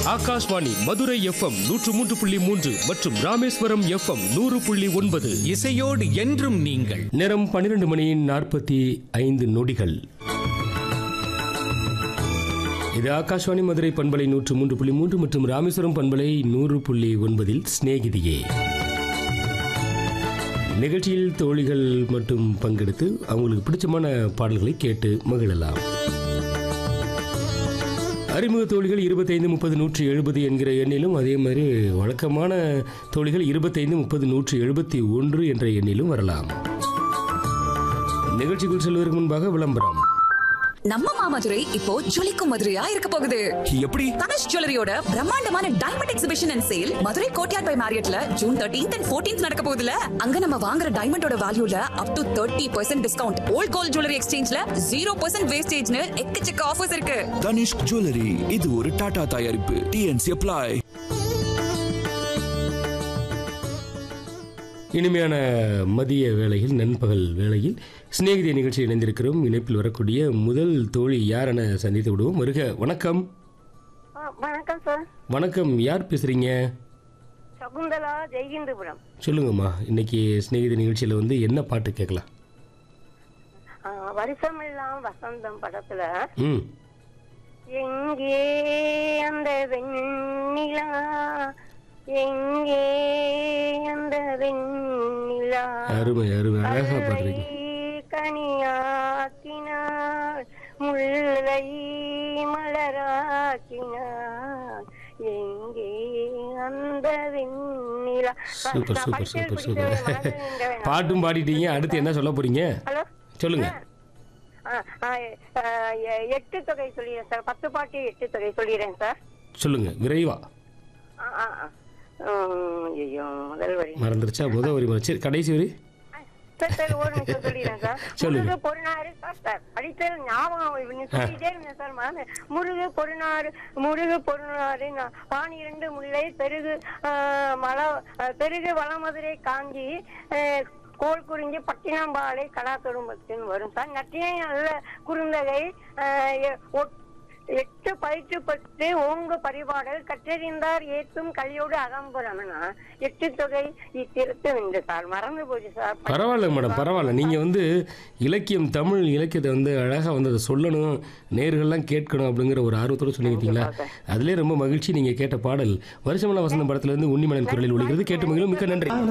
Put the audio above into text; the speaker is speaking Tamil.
ஆகாஷ்வாணி மதுரை எஃப்எம் நூற்று மூன்று புள்ளி மூன்று மற்றும் ராமேஸ்வரம் எஃப்எம் நூறு புள்ளி ஒன்பது இசையோடு என்றும் நீங்கள் நேரம் பன்னிரண்டு மணி நாற்பத்தி ஐந்து நொடிகள் இது ஆகாஷ்வாணி மதுரை பண்பலை நூற்று மூன்று புள்ளி மூன்று மற்றும் ராமேஸ்வரம் பண்பலை நூறு புள்ளி ஒன்பதில் சிநேகிதியே நிகழ்ச்சியில் தோழிகள் மட்டும் பங்கெடுத்து அவங்களுக்கு பிடிச்சமான பாடல்களை கேட்டு மகிழலாம் அறிமுக தோழிகள் இருபத்தைந்து முப்பது நூற்றி எழுபது என்கிற எண்ணிலும் அதே மாதிரி வழக்கமான தோழிகள் இருபத்தைந்து முப்பது நூற்றி எழுபத்தி ஒன்று என்ற எண்ணிலும் வரலாம் நிகழ்ச்சிக்குள் செல்வதற்கு முன்பாக விளம்பரம் நம்ம மாமதுரை இப்போ ஜொலிக்கும் மதுரையா இருக்க போகுது எப்படி தனுஷ் ஜுவல்லரியோட பிரம்மாண்டமான diamond exhibition and sale Madurai courtyard by மேரியட்ல ஜூன் தேர்ட்டீன்த் அண்ட் ஃபோர்டீன்த் நடக்க போகுதுல அங்க நம்ம வாங்குற டைமண்டோட வேல்யூல up to thirty percent discount old gold jewellery எக்ஸ்சேஞ்ச்ல ஜீரோ பர்சன்ட் வேஸ்டேஜ்னு எக்கச்சக்க ஆஃபர்ஸ் இருக்கு தனிஷ்க் ஜுவல்லரி இது ஒரு டாடா தயாரிப்பு டிஎன்சி அப்ளை இனிமையான மதிய வேளையில் நண்பகல் வேளையில் சிநேகிதி நிகழ்ச்சி இணைந்திருக்கிறோம் இணைப்பில் வரக்கூடிய முதல் தோழி யார் என சந்தித்து விடுவோம் வருக வணக்கம் ஆ, வணக்கம் சார் வணக்கம் யார் பேசுறீங்க சகுந்தலா ஜெய்கிந்தபுரம் சொல்லுங்கம்மா இன்னைக்கு சிநேகிதி நிகழ்ச்சியில் வந்து என்ன பாட்டு கேட்கலாம் ஆ, வருஷமெல்லாம் வசந்தம் படத்துல ம் எங்கே அந்த வெண்ணிலா எங்கே அந்த வெண்ணிலா அருமை அருமை அழகா பாடுறீங்க கனியாக்கினார் முல்லை மலராக்கினார் எங்கே அந்த வெண்ணிலா சூப்பர் நான் சூப்பர் படித்தது சூப்பர் சூப்பர் பிடித்தது மனதில் நின்றவன். பாட்டும் பாடிட்டீங்க அடுத்து என்ன சொல்ல போறீங்க ஹலோ சொல்லுங்க ஆ, ஆ, ஆ, எ- எட்டு தொகை சொல்லிடுறேன் சார் பத்து பாட்டு எட்டு தொகை சொல்லிடுறேன் சார் சொல்லுங்க விரைவா ஆ, ஆ, ஆ. உம், ஐயோ முதல் வரி மறந்துருச்சா முத வரி மறந்து சரி கடைசி வரி சார் சார் ஒரு நிமிஷம் சொல்லிடுறேன் சார் சொல்லுங்க. முருகு பொருநாறு சார் சார் படித்தது ஞாபகம் இப்ப நீ சொல்லிட்டே இருந்தேன் சார் மறந்து முருகு பொருநாறு முருகு பொருநாறு நான் பானிரண்டு முல்லை பெருகு ஆ, மல ஆ, பெருகு வளமதுரை காஞ்சி ஆ, கோல் குறிஞ்சி பட்டினம்பாலை கலா குடும்பத்தின் வரும் சார் நட்டினை நல்ல குறுந்தகை ஆ, எ- ஒட்- எட்டு பயிற்று பத்து ஓங்கு பரிபாடல் கற்றறிந்தார் ஏத்தும் கலியோடு அகம்புறம்னா எட்டு தொகை இத்திருத்து வென்று சார் மறந்து போச்சு சார் பரவாயில்ல மேடம் பரவாயில்ல நீங்கள் வந்து இலக்கியம் தமிழ் இலக்கியத்தை வந்து அழகாக வந்து அதை சொல்லணும் நேர்கள்லாம் கேட்கணும் அப்படிங்கிற ஒரு ஆர்வத்தோடு சொல்லியிருக்கீங்களா அதுலேயே ரொம்ப மகிழ்ச்சி நீங்கள் கேட்ட பாடல் வருஷமெல்லாம் வசந்த படத்துலேருந்து உன்னிமலன் குரலில் ஒழிக்கிறது கேட்டு மகிழும் மிக்க நன்றி